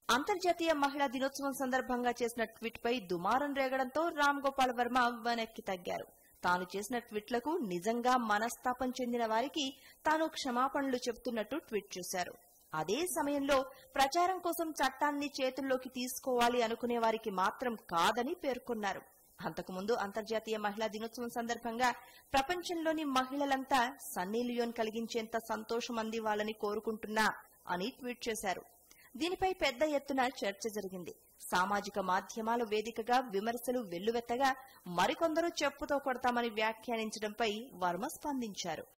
అంతర్జాతీయ మహిళా దినోత్సవం సందర్భంగా చేసిన ట్వీట్ పై దుమారం రేగడంతో రామ్ గోపాల్ వర్మ వెనక్కి తగ్గారు తాను చేసిన ట్వీట్లకు నిజంగా మనస్తాపం చెందిన వారికి తాను క్షమాపణలు చెబుతున్నట్టు ట్వీట్ చేశారు అదే సమయంలో ప్రచారం కోసం చట్టాన్ని చేతుల్లోకి తీసుకోవాలి అనుకునే వారికి మాత్రం కాదని పేర్కొన్నారు అంతకుముందు అంతర్జాతీయ మహిళా దినోత్సవం సందర్భంగా ప్రపంచంలోని మహిళలంతా సన్నీ లియోన్ కలిగించేంత సంతోషం అందివ్వాలని కోరుకుంటున్నా అని ట్వీట్ చేశారు దీనిపై పెద్ద ఎత్తున చర్చ జరిగింది సామాజిక మాధ్యమాల వేదికగా విమర్శలు వెల్లువెత్తగా మరికొందరు చెప్పుతో కొడతామని వ్యాఖ్యానించడంపై వర్మ స్పందించారు